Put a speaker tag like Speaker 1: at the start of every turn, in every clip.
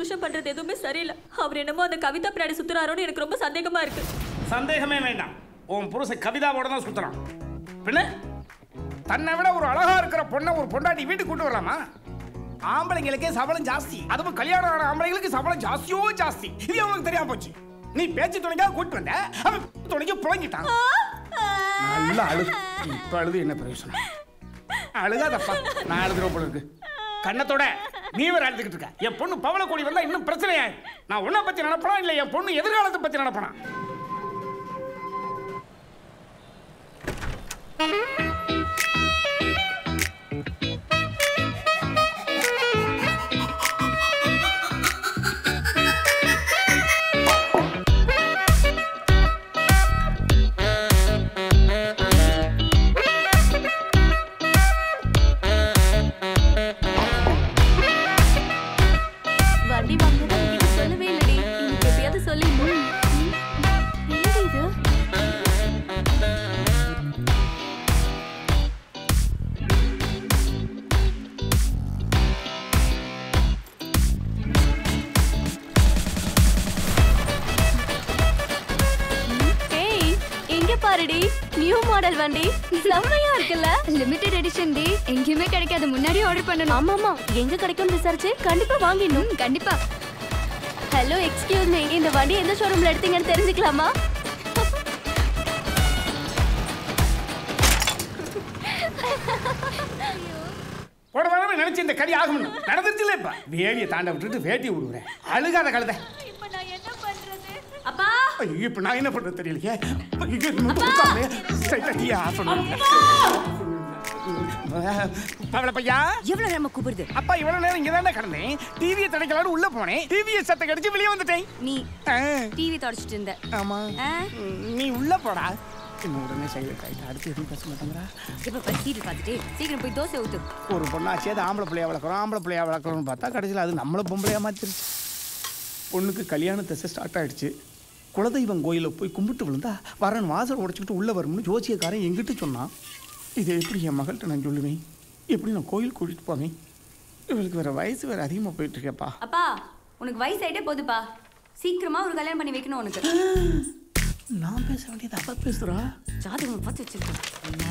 Speaker 1: புருஷன் பண்றது எதுவுமே சரியில்லை அவர் என்னமோ அந்த கவிதா பின்னாடி சுத்துறாரோன்னு எனக்கு ரொம்ப சந்தேகமா இருக்கு
Speaker 2: சந்தேகமே வேண்டாம் உன் புருஷன் கவிதாவோட தான் சுத்துறான் பின்ன தன்னை விட ஒரு அழகா இருக்கிற பொண்ணை ஒரு பொண்டாட்டி வீட்டுக்கு கொண்டு வரலாமா ஆம்பளைங்களுக்கே சபலம் ஜாஸ்தி அதுவும் கல்யாணம் ஆன ஆம்பளைங்களுக்கு சபலம் ஜாஸ்தியோ ஜாஸ்தி இது அவனுக்கு தெரியாம போச்சு நீ பேச்சு துணைக்காக கூட்டு வந்த அவன் துணைக்கு புழங்கிட்டான் நல்லா அழு இப்ப அழுது என்ன பிரயோசனம் அழுகாதப்பா நான் அழுதுற போல இருக்கு கண்ணத்தோட நீ வேற அழுதுகிட்டு இருக்க என் பொண்ணு பவள கோடி வந்தா இன்னும் பிரச்சனையா நான் உன்னை பத்தி நினைப்பனா இல்ல என் பொண்ணு எதிர்காலத்தை பத்தி நினைப்பனா
Speaker 1: வண்டி வாங்கினது உங்ககிட்ட சொல்லவே இல்லடி இன்னைக்கு எப்படியாவது சொல்லி என்னடி இது ஏய் எங்க பாருடி நியூ மாடல் வண்டி செம்மையா இருக்குல்ல
Speaker 3: லிமிடெட் எடிஷன் டி எங்கேயுமே கிடைக்காது முன்னாடியே ஆர்டர் பண்ணணும்
Speaker 1: ஆமா ஆமா எங்க கிடைக்கும்னு விசாரிச்சு கண்டிப்பா வாங்கிடணும்
Speaker 3: கண்டிப்பா
Speaker 1: ஹலோ எக்ஸ்கியூஸ் மீ இந்த வண்டி எந்த ஷோரூம்ல எடுத்தீங்கன்னு தெரிஞ்சுக்கலாமா
Speaker 2: போட வர நினைச்சு இந்த கடி ஆகும் நடந்துருச்சுல இப்ப வேலியை தாண்ட விட்டுட்டு வேட்டி விடுறேன் அழுகாத கழுத
Speaker 1: இப்ப நான் என்ன பண்றது அப்பா
Speaker 2: ஐயோ இப்ப நான் என்ன பண்றது தெரியலையே ஐயோ, இன்னும் கொடுக்காமலே straight ஆ டீ ஆஃப் பண்ணுவேன். பவள பையா
Speaker 4: எவ்வளவு நேரமா கூப்பிடுது
Speaker 2: அப்பா இவ்வளவு நேரம் இங்க தானே கிடந்தேன் டிவியை தடைக்கலான்னு உள்ள போனேன் டிவியை சத்த கடிச்சு வெளியே வந்துட்டேன்
Speaker 4: நீ
Speaker 2: ஆ,
Speaker 4: டிவி தொடச்சிட்டு இருந்த
Speaker 2: ஆமா
Speaker 4: ஆ?
Speaker 2: ம், நீ உள்ள போடா இன்னும் உடனே சைலண்ட் ஆயிட்டு அடுத்து எதுவும் பேச மாட்டேங்கிறா
Speaker 4: இப்ப போய் சீட்டு பார்த்துட்டு சீக்கிரம் போய் தோசை ஊத்து
Speaker 2: ஒரு பொண்ணாச்சே அது ஆம்பளை பிள்ளையா வளர்க்குறோம் ஆம்பளை பிள்ளையா வளர்க்குறோம்னு பார்த்தா கடைசியில் அது நம்மளை பொம்பளையா மாத்திருச்சு பொண்ணுக்கு கல்யாண தசை ஸ்டார்ட் ஆயிடுச்சு குலதெய்வம் கோயிலில் போய் கும்பிட்டு விழுந்தா வரன் வாசல் உடைச்சிக்கிட்டு உள்ளே வரும்னு ஜோசியக்காரன் எங்கிட்ட சொன்னான் இதை எப்படி என் மகள்கிட்ட நான் சொல்லுவேன் எப்படி நான் கோயில் கூட்டிட்டு போவேன் இவளுக்கு வேற வயசு வேற அதிகமாக போயிட்டு இருக்கேப்பா
Speaker 4: அப்பா உனக்கு வயசாயிட்டே போதுப்பா சீக்கிரமா ஒரு கல்யாணம் பண்ணி வைக்கணும் உனக்கு
Speaker 2: நான் பேச வேண்டியது அப்பா பேசுறா
Speaker 4: ஜாதகம் பார்த்து வச்சிருக்கேன் என்ன?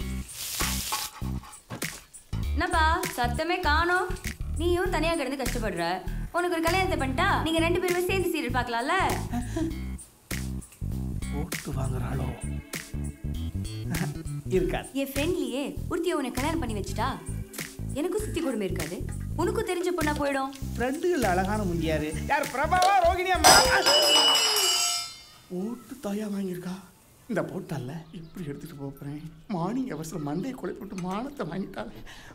Speaker 4: என்னப்பா சத்தமே காணோம் நீயும் தனியா கிடந்து கஷ்டப்படுற உனக்கு ஒரு கல்யாணத்தை பண்ணிட்டா நீங்க ரெண்டு பேருமே சேர்ந்து சீரியல் பார்க்கலாம்ல
Speaker 2: ஓட்டு வாங்குறாளோ இருக்காது
Speaker 4: என் ஃப்ரெண்ட்லியே ஒருத்திய உன்னை கல்யாணம் பண்ணி வச்சுட்டா எனக்கும் சுத்தி கொடுமை இருக்காது உனக்கும் தெரிஞ்ச பொண்ணா போயிடும்
Speaker 2: ஃப்ரெண்டுகள் அழகான முந்தியாரு யார் பிரபாவா ரோகிணியா ஓட்டு தாயா வாங்கியிருக்கா இந்த போட்டால இப்படி எடுத்துட்டு போறேன் மார்னிங் அவசரம் மண்டையை கொலை போட்டு மானத்தை வாங்கிட்டாள்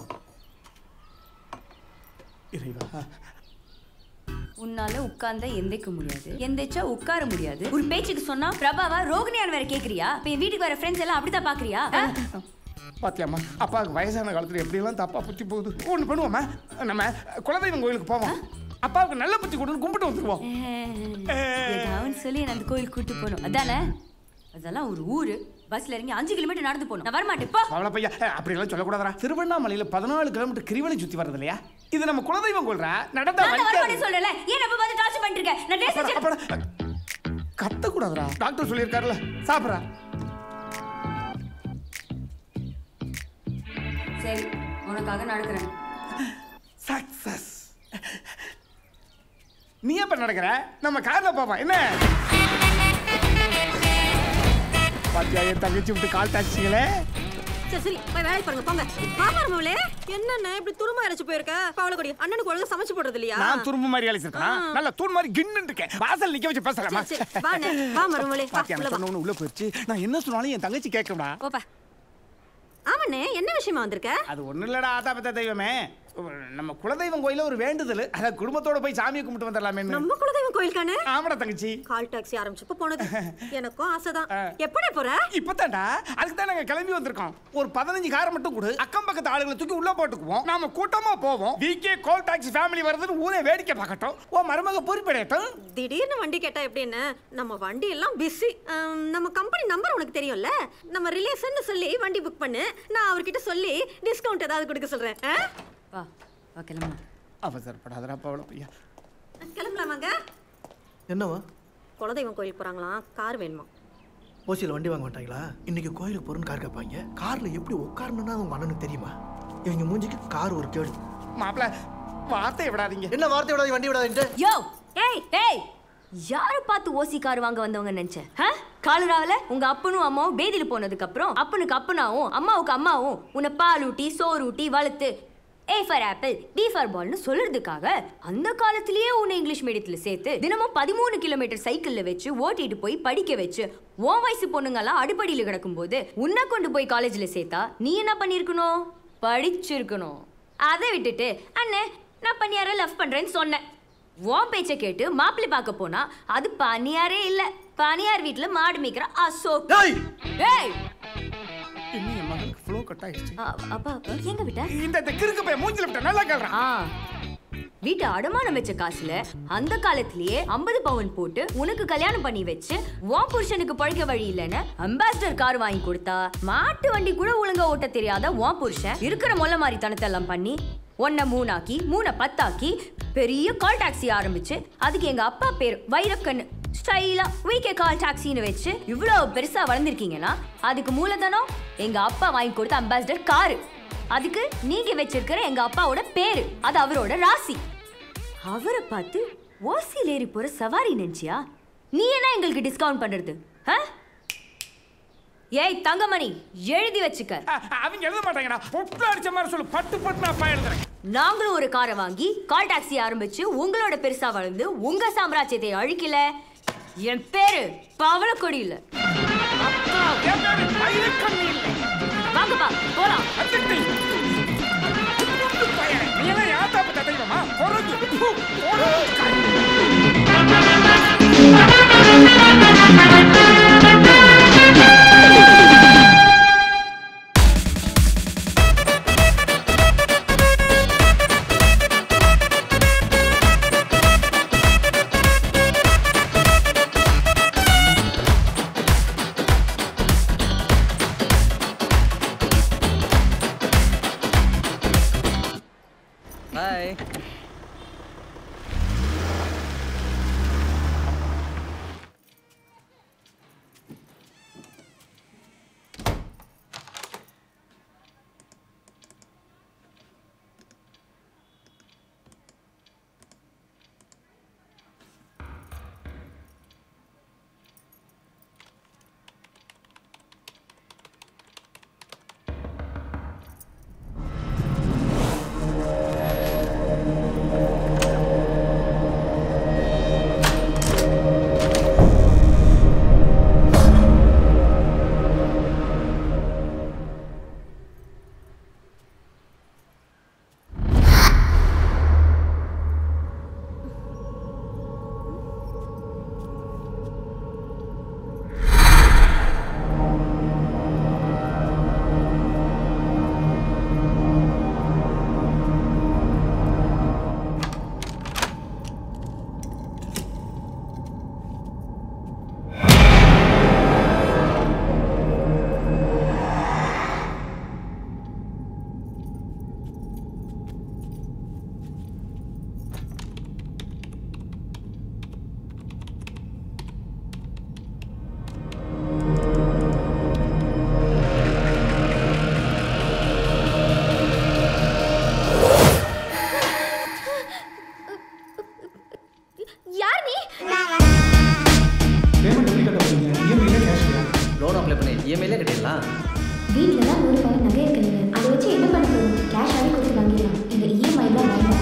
Speaker 2: இறைவா
Speaker 4: உன்னால உட்கார்ந்தா எந்திரிக்க முடியாது எந்திரிச்சா உட்கார முடியாது ஒரு பேச்சுக்கு சொன்னா பிரபாவா ரோகிணியான் வேற கேக்குறியா இப்ப என் வீட்டுக்கு வர ஃப்ரெண்ட்ஸ் எல்லாம் அப்படிதான் பாக்குறியா ஆ?
Speaker 2: பாத்தியாம்மா அப்பாவுக்கு வயசான காலத்துல எப்படியெல்லாம் தப்பா புத்தி போகுது ஒன்று பண்ணுவோமா நம்ம குலதெய்வம் கோயிலுக்கு போவோம் அப்பாவுக்கு நல்ல புத்தி கொடுன்னு கும்பிட்டு வந்துருவோம்
Speaker 4: ஏதாவது சொல்லி என்ன அந்த கோயில் கூட்டு போகணும் அதானே அதெல்லாம் ஒரு ஊரு பஸ்ல இறங்கி அஞ்சு கிலோமீட்டர் நடந்து போகணும் நான் வரமாட்டேன் போ
Speaker 2: அவளை பையா அப்படியெல்லாம் சொல்லக்கூடாதா திருவண்ணாமலையில பதினாலு கிலோமீட்டர் கிரிவலை சுத்தி வர்றது இல்லையா இது நம்ம குலதெய்வம் கொள்றா நடந்தா
Speaker 4: நான்
Speaker 2: வலிக்காது.
Speaker 4: வரமாட்டேன்னு சொல்லல ஏன் எப்ப பார்த்து டார்ச்சர் பண்ணிட்டு இருக்க நான் டேஸ்ட்
Speaker 2: அப்புறம், அப்புறம், கத்தக்கூடாதுடா டாக்டர் சொல்லியிருக்காருல சாப்பிட்றா
Speaker 4: சரி உனக்காக நடக்கிறேன்
Speaker 2: சக்சஸ் நீ எப்ப நடக்கிற நம்ம கார்ல போவோம் என்ன பாத்தியா என் தங்கச்சி விட்டு கால் டாக்ஸிங்களே
Speaker 5: சரி சரி போய் வேலைக்கு பாருங்க போங்க மாமரமவளே என்னண்ணே இப்படி துரும்ப அரைச்சு போயிருக்க பவளக்கொடி அண்ணனுக்கு ஒழுங்கா சமைச்சு போடுறது இல்லையா
Speaker 2: நான் துரும்பு மாதிரி அழைச்சிருக்கேன் நல்ல தூண் மாதிரி கின்னு இருக்கேன் வாசல் நிக்க வச்சு பேசலாமா
Speaker 5: சரி, சரி, வாண்ணே, வா மருமகளே, வா,
Speaker 2: பாத்தியா
Speaker 5: உள்ள
Speaker 2: நான்
Speaker 5: வா.
Speaker 2: சொன்ன உள்ள போயிடுச்சு நான் என்ன சொன்னாலும் என் தங்கச்சி கேட்கணும்டா
Speaker 5: போப்பா ஆமாண்ணே என்ன விஷயமா வந்திருக்க
Speaker 2: அது ஒண்ணும் இல்லடா ஆத்தா பத்த தெய்வமே நம்ம குலதெய்வம் கோயில ஒரு வேண்டுதல் அத குடும்பத்தோட போய் சாமியை கும்பிட்டு வந்துடலாமே
Speaker 5: நம்ம குலதெய்வம் கோயிலுக்கானே
Speaker 2: ஆமாடா தங்கச்சி
Speaker 5: கால் டாக்ஸி ஆரம்பிச்சப்ப போனது எனக்கும் ஆசைதான் எப்படி போற
Speaker 2: இப்பதான்டா அதுக்கு தான் நாங்க கிளம்பி வந்திருக்கோம் ஒரு பதினஞ்சு காரை மட்டும் கொடு அக்கம் பக்கத்து ஆளுங்களை தூக்கி உள்ள போட்டுக்குவோம் நாம கூட்டமா போவோம் விகே கோல் டாக்ஸி ஃபேமிலி வருதுன்னு ஊரே வேடிக்கை பார்க்கட்டும் ஓ மருமக பொறுப்படையட்டும்
Speaker 5: திடீர்னு வண்டி கேட்டா எப்படின்னு நம்ம வண்டி எல்லாம் பிஸி நம்ம கம்பெனி நம்பர் உனக்கு தெரியும்ல நம்ம ரிலேஷன் சொல்லி வண்டி புக் பண்ணு நான் அவர்கிட்ட சொல்லி டிஸ்கவுண்ட் ஏதாவது கொடுக்க சொல்றேன் ஆ?
Speaker 4: வா வா கிளம்பலாம்
Speaker 2: அவசரப்படாதடா பவள பையா
Speaker 5: போலாமாங்க
Speaker 6: என்னவா
Speaker 5: குலதெய்வம் கோயில் போறாங்களாம் கார் வேணுமா
Speaker 6: ஓசியில் வண்டி வாங்க மாட்டாங்களா இன்னைக்கு கோயிலுக்கு போகிறோன்னு கார் கேட்பாங்க காரில் எப்படி உட்காரணும்னா அவங்க அண்ணனுக்கு தெரியுமா இவங்க மூஞ்சிக்கு கார் ஒரு கேடு
Speaker 2: மாப்பிள வார்த்தையை விடாதீங்க
Speaker 6: என்ன வார்த்தை விடாது வண்டி விடாதுன்ட்டு
Speaker 4: யோ ஏய் ஏய் யார பார்த்து ஓசி கார் வாங்க வந்தவங்க நினைச்சேன் ஆ? காலராவில உங்க அப்பனும் அம்மாவும் பேதியில் போனதுக்கு அப்புறம் அப்பனுக்கு அப்பனாவும் அம்மாவுக்கு அம்மாவும் உன்னை பால் ஊட்டி சோறு ஊட்டி வளர்த்து A for apple B for பால்னு சொல்றதுக்காக அந்த காலத்திலேயே உன்னை இங்கிலீஷ் மீடியத்துல சேர்த்து தினமும் பதிமூணு கிலோமீட்டர் சைக்கிள்ல வச்சு ஓட்டிட்டு போய் படிக்க வச்சு உன் வயசு பொண்ணுங்கெல்லாம் அடிப்படையில் கிடக்கும்போது உன்னை கொண்டு போய் காலேஜ்ல சேர்த்தா நீ என்ன பண்ணியிருக்கணும் படிச்சிருக்கணும் அதை விட்டுட்டு அண்ணே நான் பண்ணியார லவ் பண்றேன்னு சொன்னேன் உன் பேச்சை கேட்டு மாப்பிள்ளை பார்க்க போனா அது பனியாரே இல்ல பனியார் வீட்ல மாடு மேய்க்கிற அசோக்
Speaker 6: டேய்
Speaker 4: ஏய்
Speaker 2: இன்னும் என் மகனுக்கு ஃப்ளோ கட் ஆயிடுச்சு
Speaker 4: அ- அப்பா அப்பா, எங்க விட்ட
Speaker 2: இந்த இந்த கிறுக்கு போய் மூஞ்சில விட்ட நல்லா கேள்றான்
Speaker 4: ஆ வீட்டு அடமானம் வச்ச காசுல அந்த காலத்திலேயே ஐம்பது பவுன் போட்டு உனக்கு கல்யாணம் பண்ணி வச்சு உன் புருஷனுக்கு பழக்க வழி இல்லைன்னு அம்பாசிடர் கார் வாங்கி கொடுத்தா மாட்டு வண்டி கூட ஒழுங்கா ஓட்ட தெரியாத உன் புருஷன் இருக்கிற மொல்ல மாதிரி தனத்தை எல்லாம் பண்ணி ஒன்ன மூணாக்கி மூணை பத்தாக்கி பெரிய கால் டாக்ஸி ஆரம்பிச்சு அதுக்கு எங்க அப்பா பேர் வைரக்கண்ணு ஸ்டைலா வீக்கே கால் டாக்ஸின்னு வச்சு இவ்வளவு பெருசா வளர்ந்துருக்கீங்கன்னா அதுக்கு மூலதனம் எங்க அப்பா வாங்கி கொடுத்த அம்பாசிடர் காரு அதுக்கு நீங்க வச்சிருக்கிற எங்க அப்பாவோட பேரு அது அவரோட ராசி அவரை பார்த்து ஓசியில் ஏறி போற சவாரி நினைச்சியா நீ என்ன எங்களுக்கு டிஸ்கவுண்ட் பண்றது ஆ? ஏய் தங்கமணி எழுதி வச்சுக்க
Speaker 2: அ- அவங்க எழுத மாட்டாங்கடா பொட்டு அடிச்ச மாதிரி சொல்லு பட்டு பட்டு நான் அப்பா எழுதுறேன்
Speaker 4: நாங்களும் ஒரு காரை வாங்கி கால் டாக்ஸி ஆரம்பிச்சு உங்களோட பெருசா வளர்ந்து உங்க சாம்ராஜ்யத்தை அழிக்கல என் பேரு பவளக்கொடி இல்ல
Speaker 2: என் பேரு வைரக்கண்ணு இல்லை.
Speaker 4: வாங்கப்பா போலாம்
Speaker 2: அத்திட்டி. குண்டு பையன். நீ எல்லாம் யார் தாப்பு தட்டையுமா குரங்கு பு, குரங்கு.
Speaker 7: Bye.
Speaker 1: யார் நீ
Speaker 7: லோன் அப்ளை பண்ணி இஎம்ஐலே கட்டிடலாம்
Speaker 8: வீட்டில் தான் நூறு பவுன் நகை இருக்குங்க அதை வச்சு என்ன பண்ண போகிறோம் கேஷாகவே கொடுத்து வாங்கிடலாம் இந்த இஎம்ஐ தான் வேண்டாம்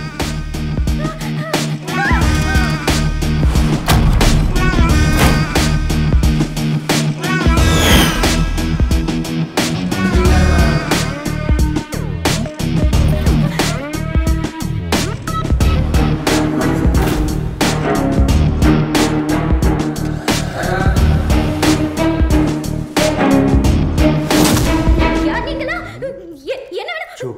Speaker 1: யார் நீங்களா எ- என்ன வேணும்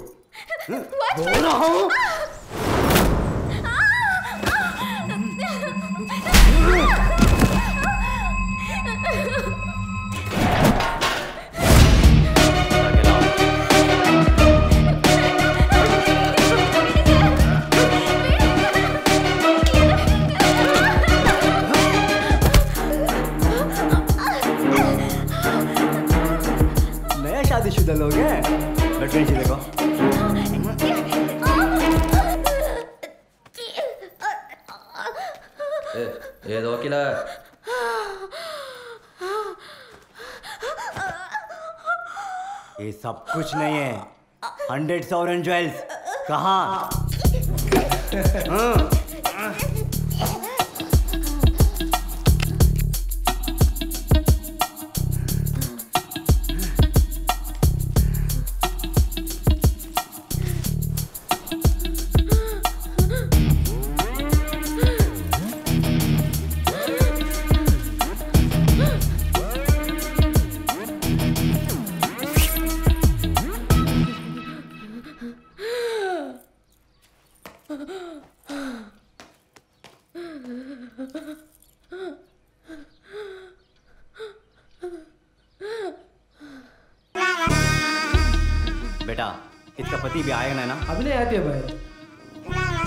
Speaker 9: लड़के नीचे देखो
Speaker 7: ఏదో ఓకేలా
Speaker 9: ये सब कुछ नहीं है हंड्रेड सॉवरन ज्वेल्स कहाँ हाँ। बेटा इसका पति भी आएगा ना
Speaker 10: अभी नहीं आती है भाई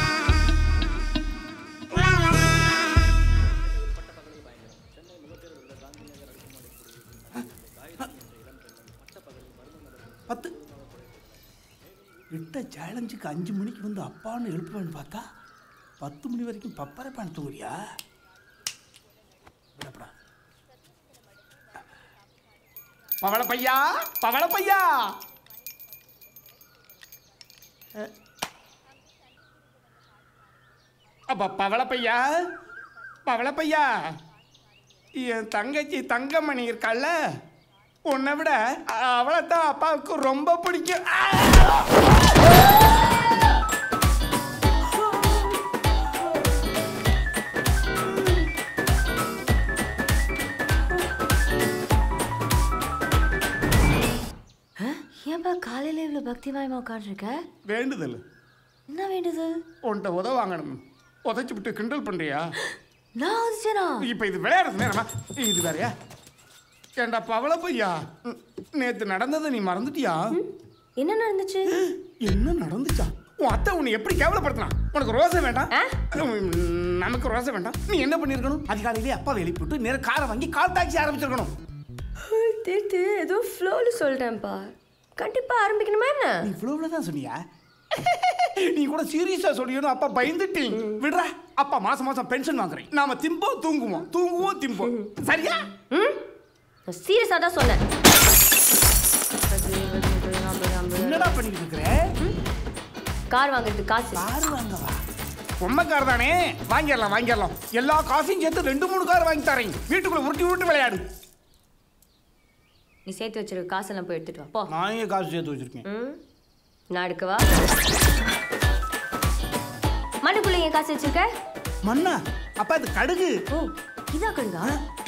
Speaker 2: பத்து விட்ட சேலஞ்சுக்கு அஞ்சு மணிக்கு வந்து அப்பான்னு எழுப்புவேன்னு பார்த்தா பத்து மணி வரைக்கும் பப்பரை பேன் தூங்குறியா விடப்படா பவள பையா பவள பையா அஹ். அப்ப பவள பையா பவள பையா என் தங்கச்சி தங்கமணி இருக்கால உன்னை விட அவளை தான் அப்பாவுக்கு ரொம்ப பிடிக்கும்
Speaker 4: ஏன்பா காலையில இவ்வளவு பக்திமயமா உட்காந்துருக்க
Speaker 2: வேண்டுதல்
Speaker 4: என்ன வேண்டுது
Speaker 2: உன்கிட்ட உதவ வாங்கணும் உதைச்சு விட்டு கிண்டல் பண்றியா
Speaker 4: நான் உதிச்சனா
Speaker 2: இப்ப இது விளையாடுறது நேரமா இது வேறயா ஏண்டா பவள பையா ம், நேத்து நடந்ததை நீ மறந்துட்டியா
Speaker 4: என்ன நடந்துச்சு
Speaker 2: என்ன நடந்துச்சா உன் அத்தை உன்னை எப்படி கேவலப்படுத்தினா உனக்கு ரோசை வேண்டாம் உம், நமக்கு ரோசை வேண்டாம் நீ என்ன பண்ணிருக்கணும் அதிகாலையிலே அப்பா எழுப்பிவிட்டு நேர காரை வாங்கி கால் டாக்ஸி ஆரம்பிச்சிருக்கணும்
Speaker 4: தீர்த்து ஏதோ ஃப்ளோல சொல்லிட்டேன்ப்பா கண்டிப்பா ஆரம்பிக்கணுமா என்ன
Speaker 2: நீ இவ்வளவுல தான் சொன்னியா நீ கூட சீரியஸா சொல்லியணும் அப்பா பயந்துட்டீங்க விடுறா அப்பா மாசம் மாசம் பென்ஷன் வாங்குறேன் நாம திம்போம் தூங்குவோம் தூங்குவோம் திம்போம் சரியா
Speaker 4: நான் சீரியஸா தான் சொன்னேன்
Speaker 2: என்னடா பண்ணிட்டு இருக்கிற
Speaker 4: கார் வாங்குறதுக்கு காசு
Speaker 2: கார் வாங்கவா பொம்மை கார் தானே வாங்கிடலாம் வாங்கிடலாம் எல்லா காசையும் சேர்த்து ரெண்டு மூணு கார் வாங்கி தரேன் வீட்டுக்குள்ள உருட்டி உருட்டி விளையாடு
Speaker 4: நீ சேர்த்து வச்சிருக்க காசெல்லாம் போய் எடுத்துட்டு வா போ
Speaker 2: நான் எங்க காசு சேர்த்து வச்சிருக்கேன்
Speaker 4: ம் நான் எடுக்கவா மண்ணுக்குள்ள ஏன் காசு வச்சிருக்க
Speaker 2: மண்ணா அப்பா இது கடுகு
Speaker 4: ஓ இதா கடுகா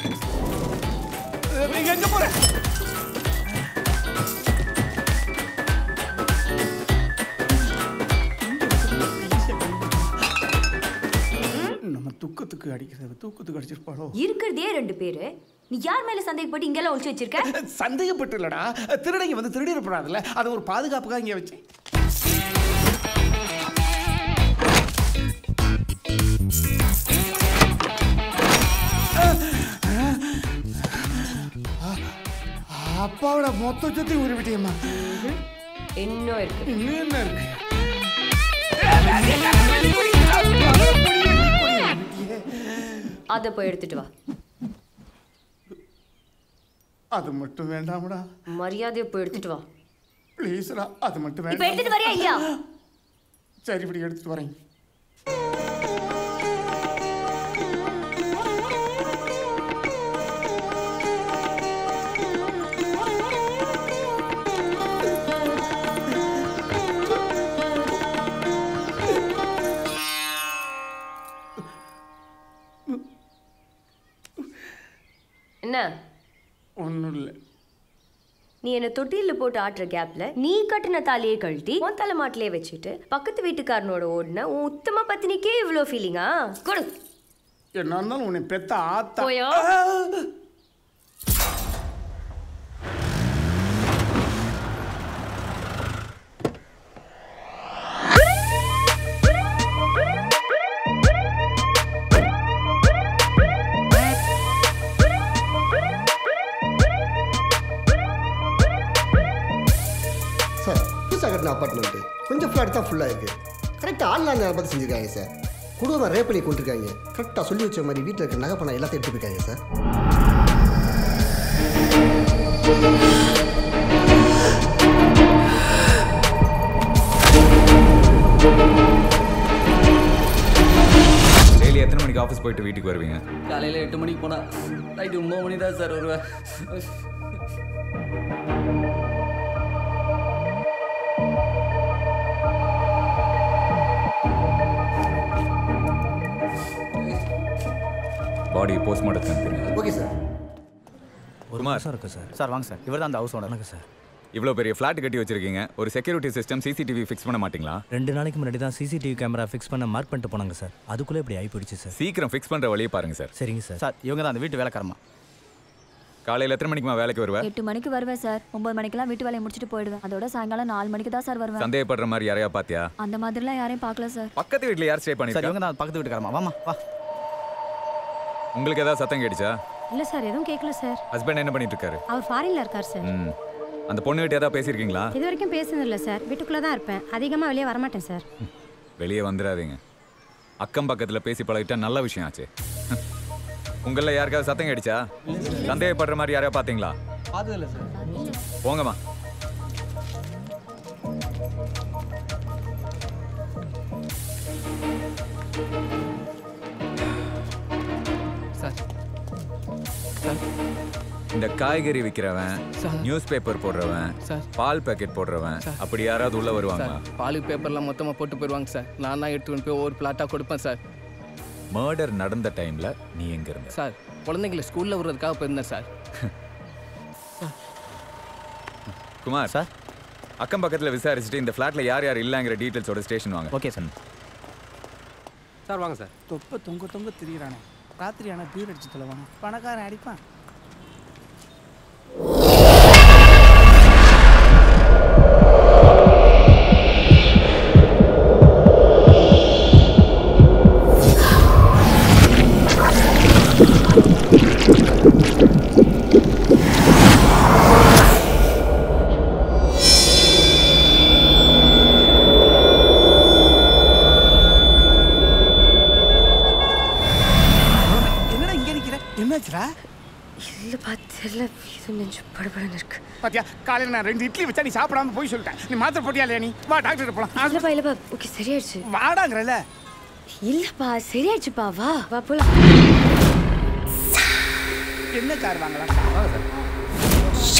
Speaker 2: நீங்க எங்க போற நம்ம துக்கத்துக்கு அடிக்கிறது தூக்கத்துக்கு அடிச்சிருப்பாளோ
Speaker 4: இருக்கிறதே ரெண்டு பேரு நீ யார் மேல சந்தேகப்பட்டு இங்கெல்லாம் ஒளிச்சு வச்சிருக்க
Speaker 2: சந்தேகப்பட்டு இல்லடா திருடங்க வந்து திருடிடப்படாதுல்ல அது ஒரு பாதுகாப்புக்காக இங்கே வச்சேன் அப்பாவோட மொத்த சுத்தி உருவிட்டியம்மா
Speaker 4: இன்னும் இருக்கு
Speaker 2: இன்னும் என்ன இருக்கு
Speaker 4: அதை போய் எடுத்துட்டு வா
Speaker 2: அது மட்டும் வேண்டாம்டா
Speaker 4: மரியாதையை போய் எடுத்துட்டு வா
Speaker 2: ப்ளீஸ்டா அது மட்டும்
Speaker 4: இப்ப
Speaker 2: வேண்டாம்
Speaker 4: எடுத்துட்டு வரியா இல்லையா
Speaker 2: சரி இப்படி எடுத்துட்டு வரேன்
Speaker 4: என்ன
Speaker 2: ஒன்றும் இல்லை
Speaker 4: நீ என்ன தொட்டில போட்டு ஆட்டுற கேப்ல நீ கட்டின தாலியை கழட்டி உன் தலை மாட்டிலே வச்சுட்டு பக்கத்து வீட்டுக்காரனோட ஓடின உன் உத்தம பத்தினிக்கே இவ்வளோ ஃபீலிங்கா கொடு
Speaker 2: என்ன இருந்தாலும் உன்னை பெத்த ஆத்தா
Speaker 4: போயா?
Speaker 2: ஆ!
Speaker 11: சார் புதுசாக கட்டின அப்பார்ட்மெண்ட்டு கொஞ்சம் ஃப்ளாட் தான் ஃபுல்லாக இருக்குது கரெக்டாக ஆன்லைன் பார்த்து செஞ்சுருக்காங்க சார் குடும்பம் ரேப் பண்ணி கொண்டிருக்காங்க கரெக்டாக சொல்லி வச்ச மாதிரி வீட்டில் இருக்க நகை பணம் எல்லாத்தையும் எடுத்து போயிருக்காங்க சார்
Speaker 12: டெய்லி எத்தனை மணிக்கு ஆஃபீஸ் போயிட்டு வீட்டுக்கு வருவீங்க
Speaker 7: காலையில் எட்டு மணிக்கு போனால் நைட்டு ஒம்பது மணி தான் சார் வருவேன்
Speaker 12: பாடி போஸ்ட்மார்ட்டத்துக்கு அனுப்பிடுங்க
Speaker 11: ஓகே சார்
Speaker 12: ஒரு மாசம்
Speaker 13: இருக்கு சார் சார் வாங்க சார் இவர் தான் அந்த ஹவுஸ் ஓனர் சார்
Speaker 12: இவ்வளோ பெரிய ஃப்ளாட் கட்டி வச்சிருக்கீங்க ஒரு செக்யூரிட்டி சிஸ்டம் சிசிடிவி ஃபிக்ஸ் பண்ண மாட்டீங்களா
Speaker 13: ரெண்டு நாளைக்கு முன்னாடி தான் சிசிடிவி கேமரா ஃபிக்ஸ் பண்ண மார்க் பண்ணிட்டு போனாங்க சார் அதுக்குள்ளே இப்படி ஆகி போயிடுச்சு சார்
Speaker 12: சீக்கிரம் ஃபிக்ஸ் பண்ணுற வழியை பாருங்க சார்
Speaker 13: சரிங்க சார் சார் இவங்க தான் அந்த வீட்டு வேலைக்காரமா
Speaker 12: காலையில் எத்தனை மணிக்குமா வேலைக்கு வருவேன்
Speaker 14: எட்டு மணிக்கு வருவேன் சார் ஒன்பது மணிக்கெல்லாம் வீட்டு வேலையை முடிச்சுட்டு போயிடுவேன் அதோட சாயங்காலம் நாலு மணிக்கு தான் சார் வருவேன்
Speaker 12: சந்தேகப்படுற மாதிரி யாரையா பாத்தியா
Speaker 14: அந்த மாதிரிலாம் யாரையும் பார்க்கல சார்
Speaker 12: பக்கத்து வீட்டில் யார் ஸ்டே
Speaker 13: சார்
Speaker 12: பண்ணிருக்கா
Speaker 13: இவங்க தான் பக்கத்து வீட்டுக்காரமா வாமா வா
Speaker 12: உங்களுக்கு ஏதாவது சத்தம் கேட்டுச்சா
Speaker 15: இல்ல சார் எதுவும் கேட்கல சார்
Speaker 12: ஹஸ்பண்ட் என்ன பண்ணிட்டு இருக்காரு
Speaker 15: அவர் ஃபாரின்ல இருக்கார் சார்
Speaker 12: ம் அந்த பொண்ணு கிட்ட ஏதாவது பேசியிருக்கீங்களா
Speaker 15: இது வரைக்கும் பேசுனது இல்ல சார் வீட்டுக்குள்ள தான் இருப்பேன் அதிகமா வெளியே வரமாட்டேன் சார்
Speaker 12: வெளியே வந்துடாதீங்க அக்கம் பக்கத்தில் பேசி பழகிட்டா நல்ல விஷயம் ஆச்சு உங்களில் யாருக்காவது சத்தம் கேட்டுச்சா சந்தேகப்படுற மாதிரி யாரையா பார்த்தீங்களா
Speaker 7: பார்த்ததில்ல சார்
Speaker 12: போங்கம்மா
Speaker 7: சார்
Speaker 12: இந்த காய்கறி விற்கிறவன்
Speaker 7: சார்.
Speaker 12: நியூஸ் பேப்பர் போடுறவன்
Speaker 7: சார்.
Speaker 12: பால் பாக்கெட் போடுறவன் அப்படி யாராவது உள்ள வருவாங்களா
Speaker 7: சார் பாலு பேப்பர்லாம் மொத்தமாக போட்டு போயிடுவாங்க சார் நான் தான் எடுத்துகிட்டு போய் ஒவ்வொரு பிளாட்டாக கொடுப்பேன் சார்
Speaker 12: மர்டர் நடந்த டைம்ல நீ எங்க இருந்த
Speaker 7: சார் குழந்தைங்களை ஸ்கூலில் விடுறதுக்காக போயிருந்தேன் சார்
Speaker 12: குமார் சார் அக்கம் பக்கத்துல விசாரிச்சுட்டு இந்த ஃபிளாட்ல யார் யார் இல்லங்கிற டீடைல்ஸோட ஸ்டேஷன் வாங்க
Speaker 13: ஓகே சார்
Speaker 16: சார் வாங்க சார்
Speaker 2: தொப்ப தொங்க தொங்க திரியிறானே ராத்திரி ஆனால் பீர் அடிச்சு தொலைவான் பணக்காரன் அடிப்பான் என்னடா இங்க நிக்கிற என்னாச்சுடா
Speaker 17: இல்லப்பா தெரியல இது நெஞ்சு படபடன்னு இருக்கு
Speaker 2: பாத்தியா காலையில நான் ரெண்டு இட்லி வச்சா நீ சாப்பிடாம போய் சொல்லிட்டேன் நீ மாத்திரை போட்டியா இல்லையா நீ வா டாக்டர் போலாம்
Speaker 17: இல்லப்பா இல்லப்பா ஓகே சரியாயிடுச்சு
Speaker 2: வாடாங்கிறல்ல
Speaker 17: இல்லப்பா சரியாயிடுச்சுப்பா வா வா போலாம்
Speaker 2: என்ன கார் வாங்கலாம் வாங்க சார்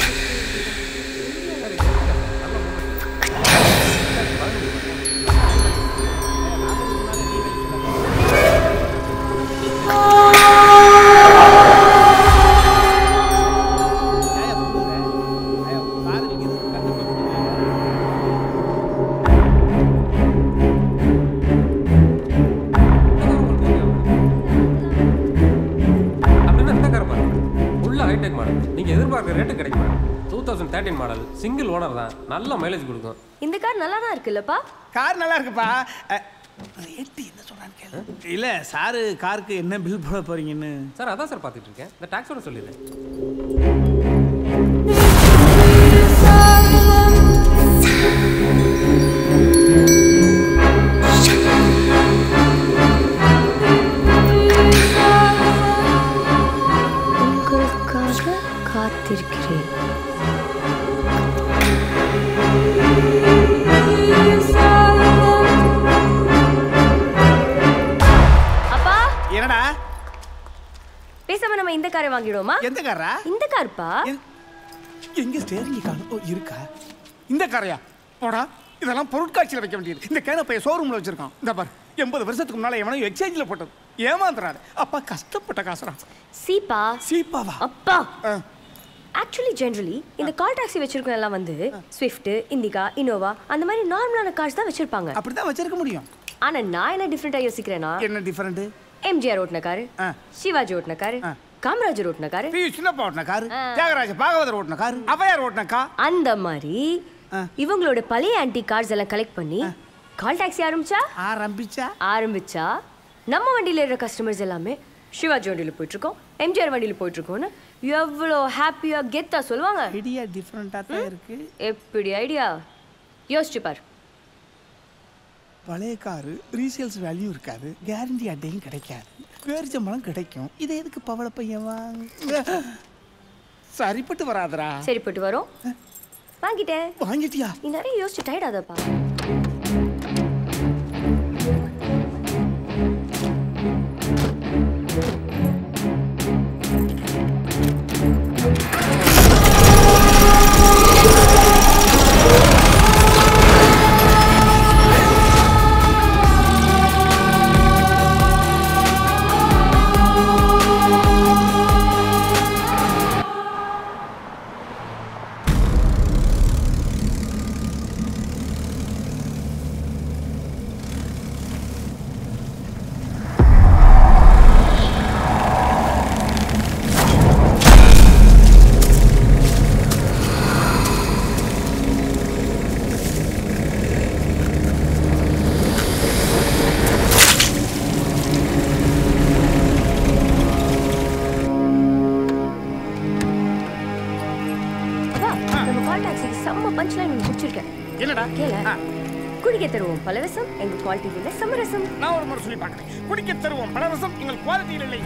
Speaker 16: அப்படின்னா இந்த கார் பாருங்க உள்ள ஹைடெக் மாடல் நீங்க எதிர்பார்க்குற ரேட்டு கிடைக்கும் two thousand thirteen model single owner தான் நல்ல மைலேஜ் கொடுக்கும்
Speaker 4: இந்த கார் நல்லா தான் இருக்குல்லப்பா
Speaker 2: கார் நல்லா இருக்குப்பா ரேட்டு என்ன சொல்றான்னு கேளு இல்ல சாரு காருக்கு என்ன பில் போட போறீங்கன்னு
Speaker 16: சார் அதான் சார் பார்த்துட்டு இருக்கேன் இந்த டாக்ஸோட சொல்லிடுறேன்
Speaker 17: உங்களுக்காக காத்திருக்கிறேன்
Speaker 4: அப்பா
Speaker 2: என்னடா
Speaker 4: பேசாம நம்ம இந்த காரை வாங்கிடுவோமா
Speaker 2: எந்த காரா
Speaker 4: இந்த கார்ப்பா
Speaker 2: எங்க ஸ்டேரிங் காணும் ஓ இருக்கா இந்த காரையா போடா இதெல்லாம் பொருட்காட்சியில் வைக்க வேண்டியது இந்த கேன பையன் ஷோரூம்ல வச்சிருக்கான் இந்த பார் எண்பது வருஷத்துக்கு முன்னால எவனோ எக்ஸ்சேஞ்சில் போட்டது ஏமாந்துறாரு அப்பா கஷ்டப்பட்ட காசுடா
Speaker 4: சீப்பா
Speaker 2: சீப்பாவா
Speaker 4: அப்பா ஆக்சுவலி ஜென்ரலி இந்த கால் டாக்ஸி வச்சிருக்கோம் எல்லாம் வந்து ஸ்விஃப்ட் இண்டிகா இனோவா அந்த மாதிரி நார்மலான கார்ஸ் தான் வச்சிருப்பாங்க
Speaker 2: அப்படிதான் வச்சிருக்க முடியும்
Speaker 4: ஆனா நான் என்ன டிஃப்ரெண்டா யோசிக்கிறேன்னா
Speaker 2: என்ன டிஃபரெண்ட்
Speaker 4: எம்ஜிஆர் ஓட்டின காரு சிவாஜி ஓட்டின காரு காமராஜர் ஓட்டின காரு
Speaker 2: பி சின்னப்பா ஓட்டின காரு தியாகராஜ பாகவதர் ஓட்டின காரு அவையார் ஓட்டின கா
Speaker 4: அந்த மாதிரி இவங்களோட பழைய ஆன்டி கார்ஸ் எல்லாம் கலெக்ட் பண்ணி கால் டாக்ஸி ஆரம்பிச்சா
Speaker 2: ஆரம்பிச்சா
Speaker 4: ஆரம்பிச்சா நம்ம வண்டியில இருக்கிற கஸ்டமர்ஸ் எல்லாமே சிவாஜி வண்டியில போயிட்டு இருக்கோம் எம்ஜிஆர் வண்டியில போயிட்டு இருக்கோம்னு எவ்வளோ ஹாப்பியா கெத்தா சொல்லுவாங்க
Speaker 2: ஐடியா டிஃப்ரெண்டா தான் இருக்கு
Speaker 4: எப்படி ஐடியா யோசிச்சு பாரு
Speaker 2: பழைய காரு ரீசேல்ஸ் வேல்யூ இருக்காது கேரண்டி அட்டையும் கிடைக்காது பேரிச்சம்பழம் கிடைக்கும் இதை எதுக்கு பவள பையன் வாங்க சரிப்பட்டு வராதரா
Speaker 4: சரிப்பட்டு வரும் வாங்கிட்டேன்
Speaker 2: வாங்கிட்டியா
Speaker 4: நீ நிறைய யோசிச்சு டயர்டாதப்பா அப்பா நம்ம கால் டாக்ஸிக்கு செம்ம பஞ்ச் லைன் ஒன்று பிடிச்சிருக்கேன்
Speaker 2: என்னடா
Speaker 4: கேள குடிக்க தருவோம் பலவசம் எங்க குவாலிட்டியில் சமரசம்
Speaker 2: நான் ஒரு முறை சொல்லி பார்க்கிறேன் குடிக்க தருவோம் பலவசம் எங்கள் குவாலிட்டியில் இல்லை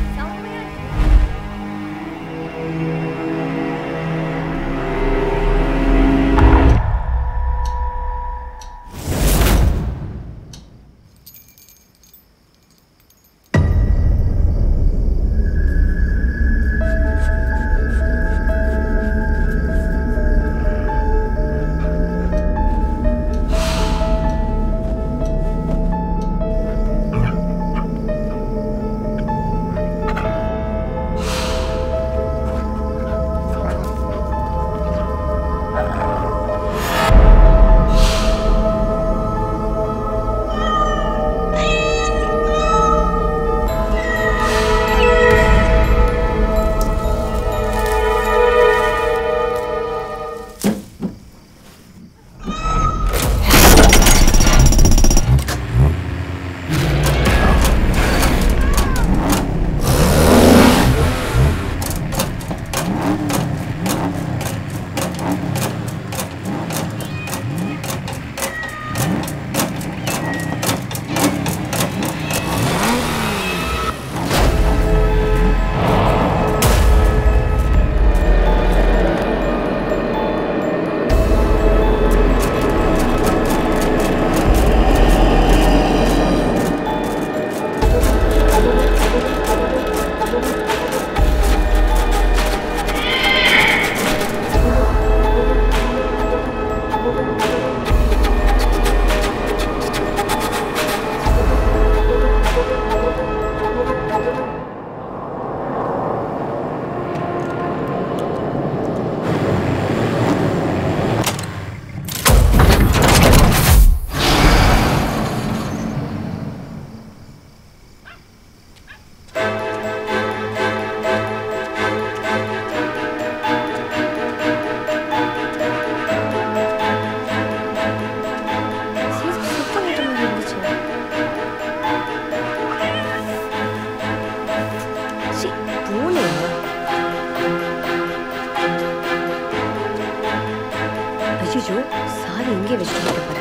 Speaker 4: ஐயோ சாரி எங்கே வச்சுட்டு போறேன்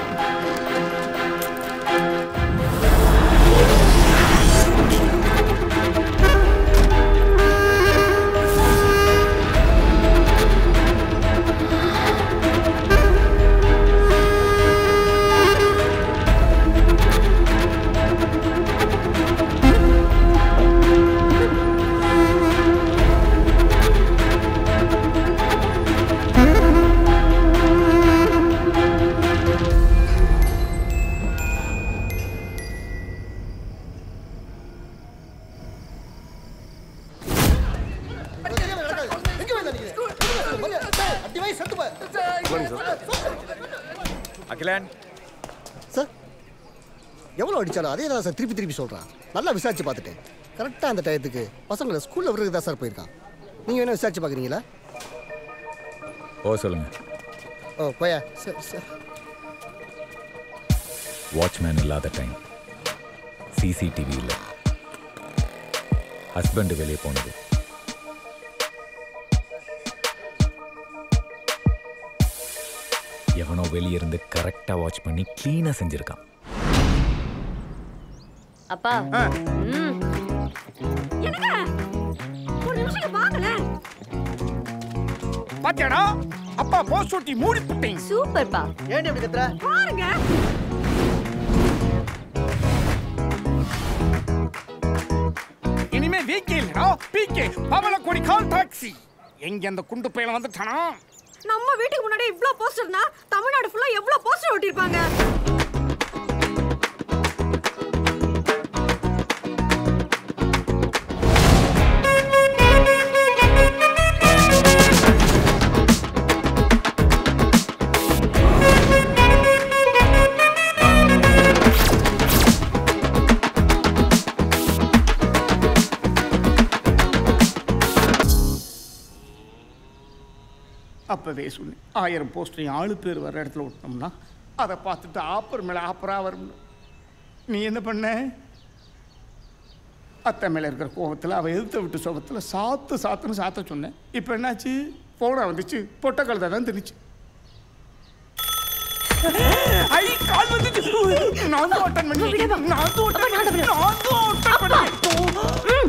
Speaker 12: அகிலன்
Speaker 11: சார் எவ்வளோ அடிச்சாலும் அதே தான் சார் திருப்பி திருப்பி சொல்கிறான் நல்லா விசாரிச்சு பார்த்துட்டேன் கரெக்டாக அந்த டயத்துக்கு பசங்களை ஸ்கூலில் விடுறதுக்கு தான் சார் போயிருக்கான் நீங்கள் என்ன விசாரிச்சு பார்க்குறீங்களா
Speaker 12: ஓ சொல்லுங்க
Speaker 11: ஓ போயா சார் சார்
Speaker 12: வாட்ச்மேன் இல்லாத டைம் சிசிடிவி இல்லை ஹஸ்பண்ட் வெளியே போனது எவனோ வெளியே இருந்து கரெக்டாக வாட்ச் பண்ணி க்ளீனாக செஞ்சுருக்கான்
Speaker 17: அப்பா ம்
Speaker 5: என்னங்க ஒரு நிமிஷம் வாங்களேன்
Speaker 2: பாத்தியாடா அப்பா போஸ்ட் ஒட்டி மூடி புட்டீங்க
Speaker 17: சூப்பர்ப்பா
Speaker 6: ஏன் இப்படி கத்துற
Speaker 5: பாருங்க
Speaker 2: இனிமே வீக்கே இல்லடா பிகே பவளக்கொடி கால் டாக்ஸி எங்க அந்த குண்டு பையன் வந்துட்டானா
Speaker 5: நம்ம வீட்டுக்கு முன்னாடி இவ்ளோ போஸ்டர்னா தமிழ்நாடு ஃபுல்லா எவ்வளவு போஸ்டர் ஒட்டிருப்பாங்க
Speaker 2: அப்பவே சொன்னேன் ஆயிரம் போஸ்டரையும் ஆளு பேர் வர இடத்துல விட்டோம்னா அதை பார்த்துட்டு ஆப்பர் மேலே ஆப்பராக வரும் நீ என்ன பண்ண அத்தை மேலே இருக்கிற கோபத்தில் அவள் எதிர்த்த விட்டு சோகத்தில் சாத்து சாத்துன்னு சாத்த சொன்னேன் இப்போ என்னாச்சு போனா வந்துச்சு பொட்டை கழுதை தான் திரிச்சு ஐ கால் வந்துச்சு நான் தான் அட்டன் பண்ணி நான் தான் அட்டன் பண்ணி நான் தான் அட்டன்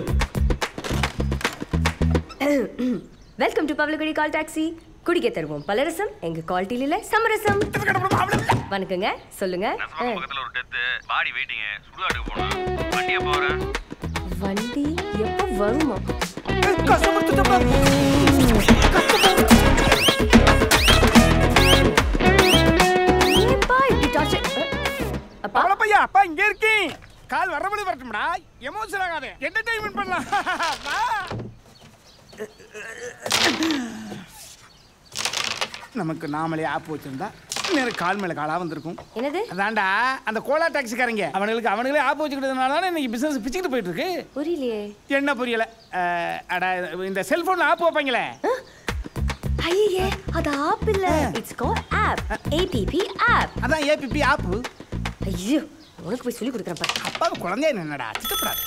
Speaker 2: பண்ணி
Speaker 17: welcome to public call taxi குடிக்க தருவோம் பலரசம் எங்க குவாலிட்டியில இல்ல சமரசம் வணக்கங்க சொல்லுங்க ஆ,
Speaker 18: பக்கத்துல ஒரு டெத்து பாடி வெயிட்டிங்க சுடுகாட்டுக்கு போகணும் வண்டி எப்போ வரேன்
Speaker 17: வண்டி எப்போ வருமா ஏப்பா இப்படி டார்ச்சர்
Speaker 2: அப்பா பையா அப்பா இங்க இருக்கேன் கால் வரபடி வரட்டும்டா எமோஷன் ஆகாத என்டர்டைன்மெண்ட் பண்ணலாம் வா. நமக்கு நாமளே ஆப் வச்சிருந்தா நேரம் கால் மேல காலா வந்திருக்கும்
Speaker 17: என்னது
Speaker 2: அதான்டா அந்த கோலா டாக்ஸிக்காரங்க அவனுங்களுக்கு அவனுங்களே ஆப் வச்சுக்கிட்டதுனால தான் இன்னைக்கு பிசினஸ் பிச்சுக்கிட்டு போயிட்டு இருக்கு
Speaker 17: புரியலையே
Speaker 2: என்ன புரியல அஹ், அடா இந்த செல்போன்ல ஆப் வைப்பாங்களே
Speaker 17: ஐயே அது ஆப் இல்ல it's call app A P P app
Speaker 2: அதான் ஏபிபி ஆப்
Speaker 17: ஐயோ உனக்கு போய் சொல்லி கொடுக்குறேன் பாரு
Speaker 2: அப்பாவுக்கு குழந்தைய என்னடா சித்தப்படாது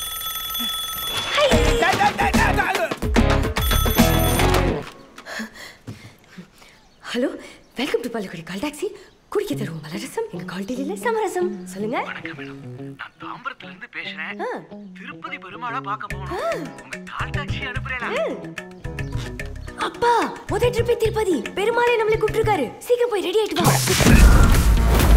Speaker 17: ஹலோ வெல்கம் டு பாலக்குடி கால் டாக்ஸி குடிக்க தருவோம் பலரசம் எங்க குவாலிட்டியில இல்ல சமரசம் சொல்லுங்க
Speaker 18: நான் தாம்பரத்துல இருந்து பேசுறேன் திருப்பதி பெருமாளா பார்க்க போகணும் உங்க கால் டாக்ஸி அனுப்புறேன்
Speaker 17: அப்பா முதல் ட்ரிப்பே திருப்பதி பெருமாளே நம்மளை கூப்பிட்டுருக்காரு சீக்கிரம் போய் ரெடி ஆயிட்டு வா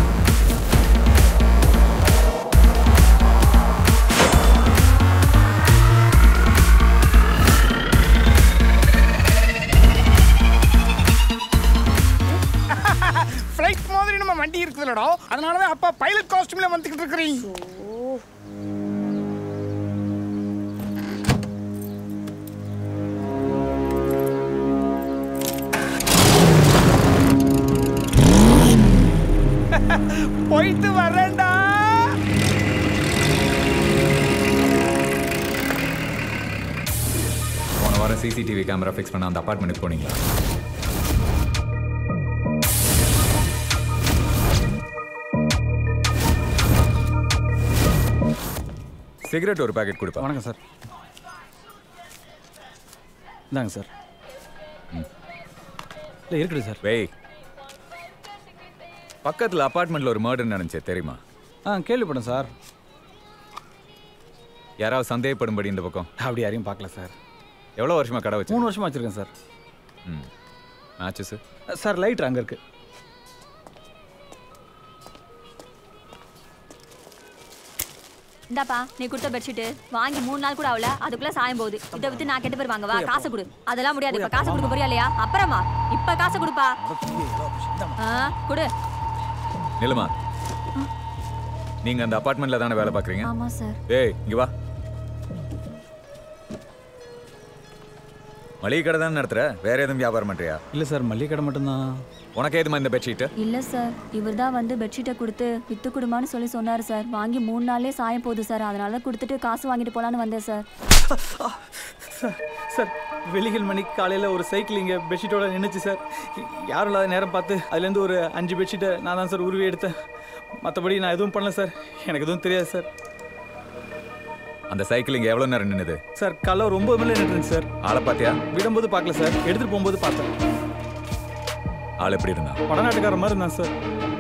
Speaker 2: ஃப்ளைட் மாதிரி நம்ம வண்டி இருக்குதுலடா அதனால தான் அப்பா பைலட் காஸ்டியூம்ல வந்துக்கிட்டு இருக்கிறீங்க போயிட்டு வரேன்டா
Speaker 12: போன வாரம் சிசிடிவி கேமரா ஃபிக்ஸ் பண்ண அந்த அப்பார்ட்மெண்ட்டுக்கு போனீங்களா சிகரெட் ஒரு பாக்கெட் கொடுப்பா
Speaker 19: வணக்கம் சார் இந்தாங்க சார் இல்லை இருக்குது சார்
Speaker 12: வெய் பக்கத்தில் அப்பார்ட்மெண்ட்டில் ஒரு மர்டர் நடந்துச்சு தெரியுமா
Speaker 19: ஆ கேள்விப்பட்டேன் சார்
Speaker 12: யாராவது சந்தேகப்படும்படி இந்த பக்கம்
Speaker 19: அப்படி யாரையும் பார்க்கல சார்
Speaker 12: எவ்வளோ வருஷமா கடை வச்சு
Speaker 19: மூணு வருஷமா வச்சுருக்கேன் சார்
Speaker 12: ம் மேட்சஸ்
Speaker 19: சார் லைட் அங்கே இருக்கு
Speaker 14: இந்தாப்பா நீ கொடுத்த பெட்ஷீட் வாங்கி மூணு நாள் கூட ஆகல அதுக்குள்ள சாயம் போகுது இதை வித்து நான் கெட்டு பேர் வாங்க வா காசை கொடு அதெல்லாம் முடியாது இப்ப காசை கொடுக்க போறியா இல்லையா அப்புறமா இப்ப காசை கொடுப்பா ஆ, கொடு
Speaker 12: நிலுமா நீங்க அந்த அப்பார்ட்மெண்ட்ல தானே வேலை பார்க்குறீங்க
Speaker 14: ஆமா சார்
Speaker 12: ஏய் இங்க வா மளிகை கடை தானே நடத்துற வேற எதுவும் வியாபாரம் பண்றியா
Speaker 19: இல்லை சார் மல்லிகை கடை மட்டும்தான்
Speaker 12: உனக்கு ஏதுமா இந்த பெட்ஷீட்டு
Speaker 14: இல்ல சார் இவர் தான் வந்து பெட்ஷீட்டை கொடுத்து வித்து கொடுமான்னு சொல்லி சொன்னாரு சார் வாங்கி மூணு நாள்லயே சாயம் போகுது சார் அதனால தான் கொடுத்துட்டு காசு வாங்கிட்டு போலான்னு வந்தேன் சார்
Speaker 19: சார் சார் வெள்ளிகள் மணிக்கு காலையில் ஒரு சைக்கிள் இங்கே பெட்ஷீட்டோட நின்றுச்சு சார் யாரும் இல்லாத நேரம் பார்த்து அதுலேருந்து ஒரு அஞ்சு பெட்ஷீட்டை நான் தான் சார் உருவி எடுத்தேன் மற்றபடி நான் எதுவும் பண்ணல சார் எனக்கு எதுவும் தெரியாது சார்
Speaker 12: அந்த சைக்கிள் இங்க எவ்வளவு நேரம் நின்னுது
Speaker 19: சார் காலைல ஒரு ஒம்பது மணி நின்றுச்சு சார்
Speaker 12: ஆளை பாத்தியா
Speaker 19: விடும்போது பார்க்கல சார் எடுத்துகிட்டு போகும்போது பார்த்தேன்
Speaker 12: ஆள் எப்படி இருந்தான்
Speaker 19: வடநாட்டுக்கார மாதிரி இருந்தான் சார்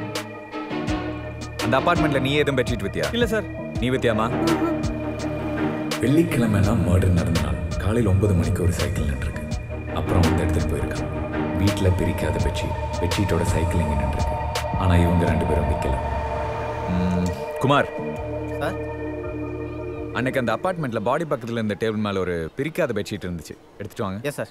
Speaker 12: அந்த அபார்ட்மெண்ட்ல நீ எதுவும் பெட்ஷீட் வித்தியா
Speaker 19: இல்லை சார்
Speaker 12: நீ வித்தியாமா வெள்ளிக்கிழமைலாம் மர்டர் நடந்த நாள் காலையில் ஒன்பது மணிக்கு ஒரு சைக்கிள் நின்றுருக்கு அப்புறம் வந்து எடுத்துட்டு போயிருக்கான் வீட்டில் பிரிக்காத பெட்ஷீட் பெட்ஷீட்டோட சைக்கிள் இங்கே நின்றுருக்கு ஆனால் இவங்க ரெண்டு பேரும் விற்கல ம், குமார்
Speaker 13: சார்
Speaker 12: அன்னைக்கு அந்த அபார்ட்மெண்ட்ல பாடி பக்கத்தில் இருந்த டேபிள் மேலே ஒரு பிரிக்காத பெட்ஷீட் இருந்துச்சு எடுத்துட்டு வாங்க
Speaker 13: எஸ் சார்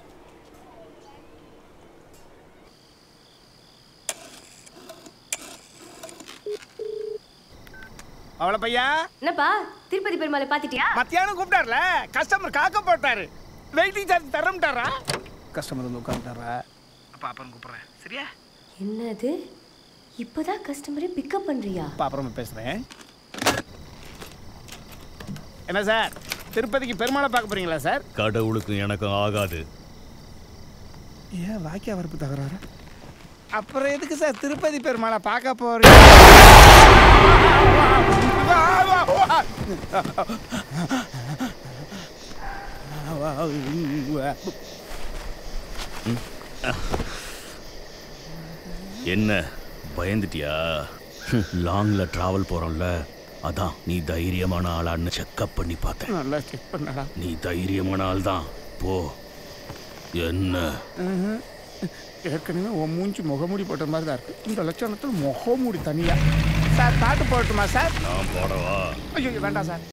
Speaker 2: அவளை பையா
Speaker 17: என்னப்பா திருப்பதி பெருமாளை பாத்துட்டியா
Speaker 2: மத்தியானம் கூப்பிட்டார்ல கஸ்டமர் காக்க போட்டாரு வெயிட்டிங் சார்ஜ் தரம்ட்டாரா கஸ்டமர் வந்து உட்காந்துட்டாரா அப்பா அப்புறம் கூப்பிட்றேன் சரியா
Speaker 17: என்னது இப்பதான் கஸ்டமரை பிக்கப் பண்றியா
Speaker 2: அப்பா அப்புறமா பேசுகிறேன் என்ன சார் திருப்பதிக்கு பெருமாளை பார்க்க போறீங்களா சார்
Speaker 20: கடவுளுக்கும் எனக்கும் ஆகாது
Speaker 2: ஏன் வாக்கிய வரப்பு தகராறு அப்புறம் எதுக்கு சார் திருப்பதி பெருமாளை பார்க்க போறீங்க
Speaker 20: என்ன பயந்துட்டியா லாங்ல டிராவல் போறோம்ல அதான் நீ தைரியமான ஆளான்னு செக்அப் பண்ணி பார்த்தேன்
Speaker 2: நல்லா செக் பண்ணடா
Speaker 20: நீ தைரியமான ஆள் தான் போ என்ன
Speaker 2: ம்ஹும். ஏற்கனவே உன் மூஞ்சி முகமூடி போட்ட மாதிரி தான் இருக்கு இந்த லட்சணத்தில் முகமூடி தனியா சார் பாட்டு போடட்டுமா சார்
Speaker 20: நான் போடவா
Speaker 2: ஐயோ வேண்டாம் சார்